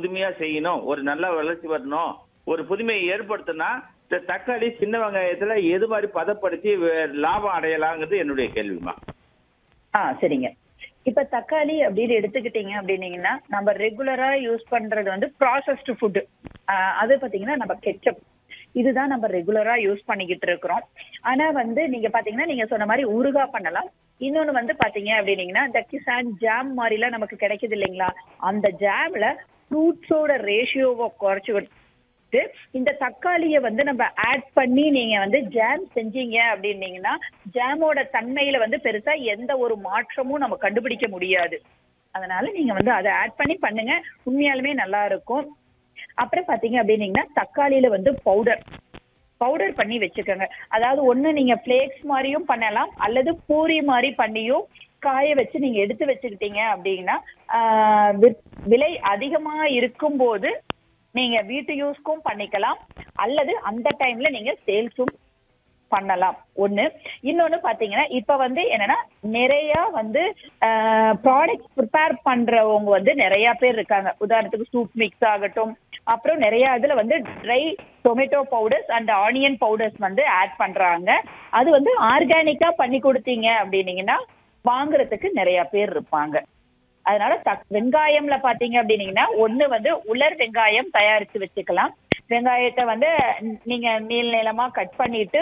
புதுமையா செய்யணும் ஒரு நல்ல வளர்ச்சி வரணும் ஒரு புதுமையை ஏற்படுத்தினா இந்த தக்காளி சின்ன வெங்காயத்துல எது மாதிரி பதப்படுத்தி வே- லாபம் அடையலாங்கிறது என்னுடைய கேள்விமா ஆ சரிங்க இப்ப தக்காளி அப்படின்னு எடுத்துக்கிட்டீங்க அப்படின்னீங்கன்னா நம்ம ரெகுலரா யூஸ் பண்றது வந்து ப்ராசஸ்டு ஃபுட் அது பாத்தீங்கன்னா நம்ம கெச்சப் இதுதான் நம்ம ரெகுலரா யூஸ் பண்ணிக்கிட்டு இருக்கிறோம் ஆனா வந்து நீங்க பாத்தீங்கன்னா நீங்க சொன்ன மாதிரி ஊறுகாய் பண்ணலாம் இன்னொன்னு வந்து பாத்தீங்க அப்படின்னீங்கன்னா இந்த கிசான் ஜாம் மாதிரிலாம் நமக்கு கிடைக்குது இல்லைங்களா அந்த ஜாம்ல ஃப்ரூட்ஸோட ரேஷியோவை குறைச்சு விட்டு இந்த தக்காளியை வந்து நம்ம ஆட் பண்ணி நீங்க வந்து ஜாம் செஞ்சீங்க அப்படின்னீங்கன்னா ஜாமோட தன்மையில வந்து பெருசா எந்த ஒரு மாற்றமும் நம்ம கண்டுபிடிக்க முடியாது அதனால நீங்க வந்து அதை ஆட் பண்ணி பண்ணுங்க உண்மையாலுமே நல்லா இருக்கும் அப்புறம் பாத்தீங்க அப்படின்னீங்கன்னா தக்காளியில வந்து பவுடர் பவுடர் பண்ணி வச்சுக்கோங்க அதாவது ஒண்ணு நீங்க ஃபிளேக்ஸ் மாதிரியும் பண்ணலாம் அல்லது பூரி மாதிரி பண்ணியும் காய வச்சு நீங்க எடுத்து வச்சுக்கிட்டீங்க அப்படின்னா ஆஹ் விற்- விலை அதிகமா இருக்கும்போது நீங்க வீட்டு யூஸ்க்கும் பண்ணிக்கலாம் அல்லது அந்த டைம்ல நீங்க சேல்ஸும் பண்ணலாம் ஒண்ணு இன்னொன்னு பாத்தீங்கன்னா இப்ப வந்து என்னன்னா நிறைய வந்து ப்ராடக்ட் ப்ரிப்பேர் பண்றவங்க வந்து நிறைய பேர் இருக்காங்க உதாரணத்துக்கு சூப் மிக்ஸ் ஆகட்டும் அப்புறம் நிறைய இதுல வந்து dry tomato powders and onion powders வந்து ஆட் பண்றாங்க அது வந்து ஆர்கானிக்கா பண்ணி கொடுத்தீங்க அப்படின்னீங்கன்னா வாங்குறதுக்கு நிறைய பேர் இருப்பாங்க அதனால தக் வெங்காயம்ல பாத்தீங்க அப்படின்னீங்கன்னா ஒண்ணு வந்து உலர் வெங்காயம் தயாரிச்சு வச்சுக்கலாம் வெங்காயத்தை வந்து நீங்க நீள் நீளமா கட் பண்ணிட்டு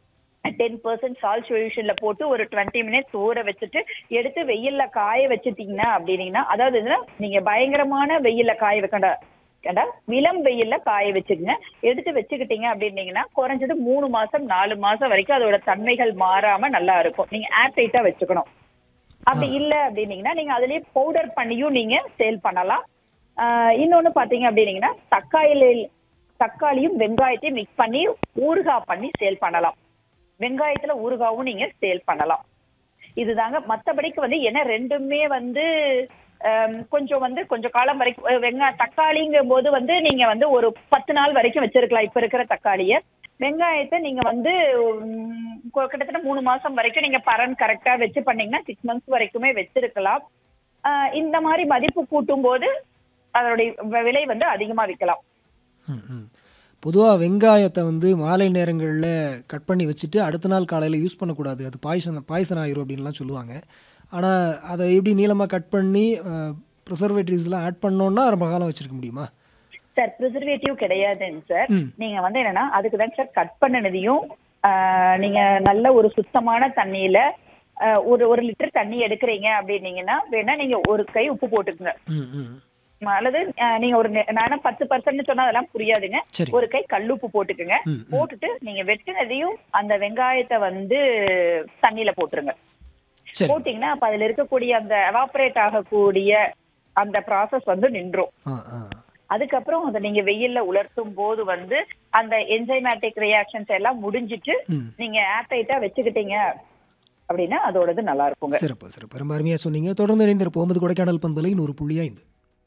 டென் பர்சன்ட் சால்ட் சொல்யூஷன்ல போட்டு ஒரு டுவெண்ட்டி மினிட்ஸ் ஊற வச்சுட்டு எடுத்து வெயில்ல காய வச்சுட்டீங்கன்னா அப்படின்னீங்கன்னா அதாவது இதுல நீங்க பயங்கரமான வெயில்ல காய வைக்கண்டா ஏண்டா இளம் வெயில்ல காய வச்சுக்கங்க எடுத்து வச்சுக்கிட்டீங்க அப்படின்னீங்கன்னா குறைஞ்சது மூணு மாசம் நாலு மாசம் வரைக்கும் அதோட தன்மைகள் மாறாம நல்லா இருக்கும் நீங்க ஏர் டைட்டா வச்சுக்கணும் அப்படி இல்ல அப்படின்னீங்கன்னா நீங்க அதுலயே பவுடர் பண்ணியும் நீங்க சேல் பண்ணலாம் ஆஹ் இன்னொன்னு பாத்தீங்க அப்படின்னீங்கன்னா தக்காளி தக்காளியும் வெங்காயத்தையும் மிக்ஸ் பண்ணி ஊறுகாய் பண்ணி சேல் பண்ணலாம் வெங்காயத்துல ஊறுகாவும் நீங்க சேல் பண்ணலாம் இதுதாங்க மத்தபடிக்கு வந்து ஏன்னா ரெண்டுமே வந்து ஆம், கொஞ்சம் வந்து கொஞ்சம் காலம் வரைக்கும் அஹ் வெங்காய தக்காளிங்கும் போது வந்து நீங்க வந்து ஒரு பத்து நாள் வரைக்கும் வச்சிருக்கலாம் இப்ப இருக்கிற தக்காளிய வெங்காயத்தை நீங்க வந்து உம், கொ- கிட்டத்தட்ட மூணு மாசம் வரைக்கும் நீங்க பரன் கரெக்டா வச்சு பண்ணீங்கன்னா சிக்ஸ் மந்த்ஸ் வரைக்குமே வச்சிருக்கலாம் ஆஹ் இந்த மாதிரி மதிப்பு கூட்டும் போது அதனுடைய வ- விலை வந்து அதிகமா விற்கலாம் ம் ம் பொதுவாக வெங்காயத்தை வந்து மாலை நேரங்களில் கட் பண்ணி வச்சுட்டு அடுத்த நாள் காலையில் யூஸ் பண்ணக்கூடாது அது பாய்சன் பாய்சன் ஆயிரும் அப்படின்லாம் சொல்லுவாங்க ஆனால் அதை எப்படி நீளமாக கட் பண்ணி ப்ரிசர்வேட்டிவ்ஸ்லாம் ஆட் பண்ணோன்னா ரொம்ப காலம் வச்சுருக்க முடியுமா சார் ப்ரிசர்வேட்டிவ் கிடையாதுங்க சார் ம். நீங்க வந்து என்னன்னா அதுக்கு தான் சார் கட் பண்ணினதையும் ஆஹ், நீங்க நல்ல ஒரு சுத்தமான தண்ணியில ஆஹ், ஒரு ஒரு லிட்டர் தண்ணி எடுக்கிறீங்க அப்படின்னீங்கன்னா வேணா நீங்க ஒரு கை உப்பு போட்டுக்குங்க ம் ம் அல்லது ஆஹ், நீங்க ஒரு நெ- நானும் பத்து பர்சன்ட் சொன்னா அதெல்லாம் புரியாதுங்க சரி ஒரு கை கல்லுப்பு போட்டுக்குங்க ம், ம். போட்டுட்டு நீங்க வெட்டினதையும் அந்த வெங்காயத்தை வந்து தண்ணியில போட்டுருங்க சரி போட்டீங்கன்னா அப்ப அதுல இருக்கக்கூடிய அந்த எவாபரேட் ஆகக்கூடிய அந்த ப்ராசஸ் வந்து நின்றும் ஆ ஆ அதுக்கப்புறம் அதை நீங்க வெயில்ல உலர்த்தும் போது வந்து அந்த என்சைமேட்டிக் ரியாக்ஷன்ஸ் எல்லாம் முடிஞ்சிட்டு ம் நீங்க ஏர்டைட்டா வச்சுக்கிட்டீங்க அப்படின்னா அதோடது நல்லா இருக்குங்க சிறப்பு சிறப்பு ரொம்ப அருமையாக சொன்னீங்க தொடர்ந்து இணைந்திருப்போம் அது கொடைக்கானல் பண்பலை நூறு புள்ளி ஐந்து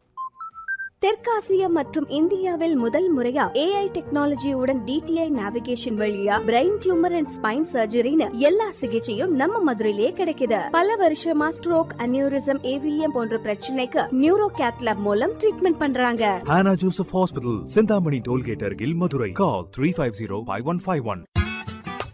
தெற்காசியா மற்றும் இந்தியாவில் முதல் முறையா ஏஐ டெக்னாலஜியுடன் டிடிஐ நேவிகேஷன் வழியா பிரெயின் டியூமர் அண்ட் ஸ்பைன் சர்ஜரின்னு எல்லா சிகிச்சையும் நம்ம மதுரையிலே கிடைக்குது பல வருஷமா ஸ்ட்ரோக் அனியூரிசம் ஏவிஎம் போன்ற பிரச்சனைக்கு நியூரோ கேத்லாப் மூலம் ட்ரீட்மெண்ட் பண்றாங்க Hannah Joseph Hospital, Sindhamani Tollgate, Argil, Madurai. Call 350 5151.